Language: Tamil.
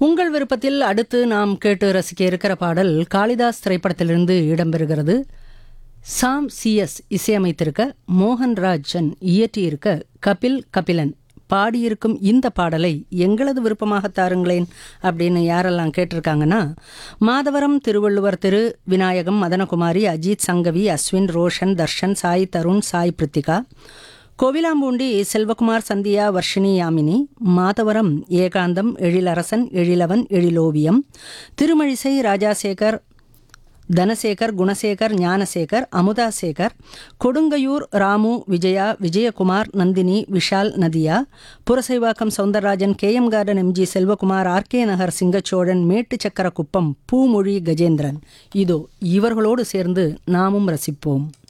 உங்கள் விருப்பத்தில் அடுத்து நாம் கேட்டு ரசிக்க இருக்கிற பாடல் காளிதாஸ் திரைப்படத்திலிருந்து இடம்பெறுகிறது சாம் சிஎஸ் இசையமைத்திருக்க மோகன்ராஜன் இயற்றியிருக்க கபில் கபிலன் பாடியிருக்கும் இந்த பாடலை எங்களது விருப்பமாக தாருங்களேன் அப்படின்னு யாரெல்லாம் கேட்டிருக்காங்கன்னா Madhavaram Thiruvalluvar Thiru Vinayagam Madhanakumari Ajith Sangavi Ashwin Roshan Darshan Sai Tharun Sai Prithika Kovilampoondi Selvakumar Sandhya Varshini Yamini Madhavaram Ekantham Ezhilarasan Ezhilavan Ezhiloviyam Thirumazhisai Rajasekar Dhanasekar Gunasekar Gnanasekar Amudhasekar Kodungaiyur Ramu Vijaya Vijayakumar Nandhini Vishal Nadhiya Purasaivakkam Soundararajan K M garden MG Selvakumar RK Nagar Singachozhan Mettuchakkara Kuppam பூமொழி Gajendran இதோ இவர்களோடு சேர்ந்து நாமும் ரசிப்போம்